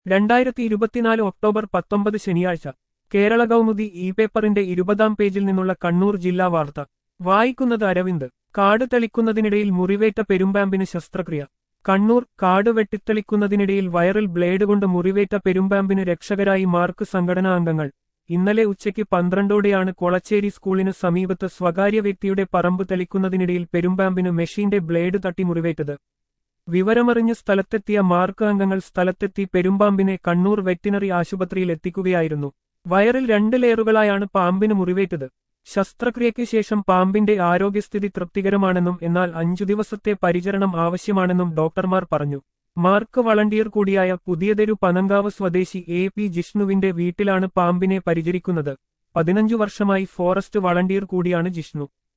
രണ്ടായിരത്തി ഇരുപത്തിനാല് ഒക്ടോബർ പത്തൊമ്പത് ശനിയാഴ്ച കേരള കൗമുദി ഇ പേപ്പറിന്റെ ഇരുപതാം പേജിൽ നിന്നുള്ള കണ്ണൂർ ജില്ലാ വാർത്ത വായിക്കുന്നത് അരവിന്ദ് കാട് തെളിക്കുന്നതിനിടയിൽ മുറിവേറ്റ പെരുമ്പാമ്പിന് ശസ്ത്രക്രിയ കണ്ണൂർ കാട് വെട്ടിത്തെളിക്കുന്നതിനിടയിൽ വയറിൽ ബ്ലേഡ് കൊണ്ട് മുറിവേറ്റ പെരുമ്പാമ്പിന് രക്ഷകരായി മാർക്ക് സംഘടനാ അംഗങ്ങൾ ഇന്നലെ ഉച്ചയ്ക്ക് പന്ത്രണ്ടോടെയാണ് കൊളച്ചേരി സ്കൂളിന് സമീപത്ത് സ്വകാര്യ വ്യക്തിയുടെ പറമ്പ് തെളിക്കുന്നതിനിടയിൽ പെരുമ്പാമ്പിന് മെഷീന്റെ ബ്ലേഡ് തട്ടി മുറിവേറ്റത് വിവരമറിഞ്ഞ് സ്ഥലത്തെത്തിയ മാർക്ക് അംഗങ്ങൾ സ്ഥലത്തെത്തി പെരുമ്പാമ്പിനെ കണ്ണൂർ വെറ്റിനറി ആശുപത്രിയിൽ എത്തിക്കുകയായിരുന്നു വയറിൽ രണ്ട് ലെയറുകളായാണ് പാമ്പിന് മുറിവേറ്റത് ശസ്ത്രക്രിയയ്ക്ക് ശേഷം പാമ്പിന്റെ ആരോഗ്യസ്ഥിതി തൃപ്തികരമാണെന്നും എന്നാൽ അഞ്ചു ദിവസത്തെ പരിചരണം ആവശ്യമാണെന്നും ഡോക്ടർമാർ പറഞ്ഞു മാർക്ക് വളണ്ടിയർ കൂടിയായ പുതിയതെരു പനങ്കാവ് സ്വദേശി എ പി ജിഷ്ണുവിന്റെ വീട്ടിലാണ് പാമ്പിനെ പരിചരിക്കുന്നത് പതിനഞ്ചു വർഷമായി ഫോറസ്റ്റ് വളണ്ടിയർ കൂടിയാണ് ജിഷ്ണു